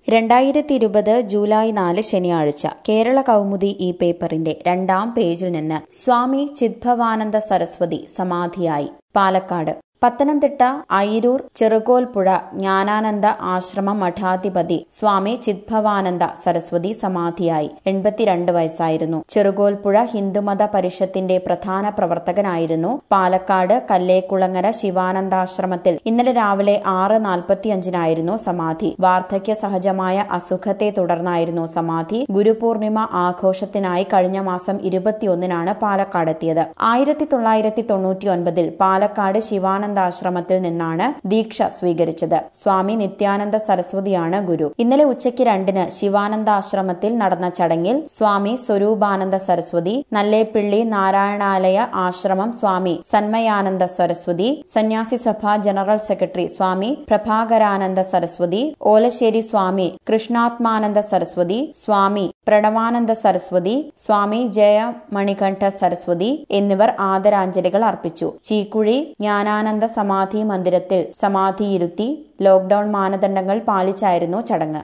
രണ്ടായിരത്തി ഇരുപത് ജൂലൈ നാല് ശനിയാഴ്ച കേരള കൗമുദി ഈ പേപ്പറിന്റെ രണ്ടാം പേജിൽ നിന്ന് സ്വാമി ചിദ്ഭവാനന്ദ സരസ്വതി സമാധിയായി പാലക്കാട് പത്തനംതിട്ട അയിരൂർ ചെറുകോൽപ്പുഴ ജ്ഞാനാനന്ദ ആശ്രമ മഠാധിപതി സ്വാമി ചിദ്ഭവാനന്ദ സരസ്വതി സമാധിയായി എൺപത്തിരണ്ട് വയസ്സായിരുന്നു ചെറുകോൽപ്പുഴ ഹിന്ദുമത പരിഷത്തിന്റെ പ്രധാന പ്രവർത്തകനായിരുന്നു പാലക്കാട് കല്ലേക്കുളങ്ങര ശിവാനന്ദാശ്രമത്തിൽ ഇന്നലെ രാവിലെ ആറ് നാൽപ്പത്തിയഞ്ചിനായിരുന്നു സമാധി വാർദ്ധക്യ സഹജമായ അസുഖത്തെ തുടർന്നായിരുന്നു സമാധി ഗുരുപൂർണിമ ആഘോഷത്തിനായി കഴിഞ്ഞ മാസം ഇരുപത്തിയൊന്നിനാണ് പാലക്കാടെത്തിയത് ആയിരത്തി തൊള്ളായിരത്തി തൊണ്ണൂറ്റി ഒൻപതിൽ പാലക്കാട് ശിവാനന്ദാശ്രമത്തിൽ നിന്നാണ് ദീക്ഷ സ്വീകരിച്ചത് സ്വാമി നിത്യാനന്ദ സരസ്വതിയാണ് ഗുരു ഇന്നലെ ഉച്ചയ്ക്ക് രണ്ടിന് ശിവാനന്ദാശ്രമത്തിൽ നടന്ന ചടങ്ങിൽ സ്വാമി സ്വരൂപാനന്ദ സരസ്വതി നല്ലേപ്പിള്ളി നാരായണാലയ ആശ്രമം സ്വാമി സന്മയാനന്ദ സരസ്വതി സന്യാസി സഭ ജനറൽ സെക്രട്ടറി സ്വാമി പ്രഭാകരാനന്ദ സരസ്വതി ഓലശ്ശേരി സ്വാമി കൃഷ്ണാത്മാനന്ദ സരസ്വതി സ്വാമി പ്രണവാനന്ദ സരസ്വതി സ്വാമി ജയ മണികണ്ഠ സരസ്വതി എന്നിവർ ആദരാഞ്ജലികൾ അർപ്പിച്ചു ചീക്കുഴി ജ്ഞാനാനന്ദ സമാധി മന്ദിരത്തിൽ സമാധിയിരുത്തി ലോക്ഡൌൺ മാനദണ്ഡങ്ങൾ പാലിച്ചായിരുന്നു ചടങ്ങ്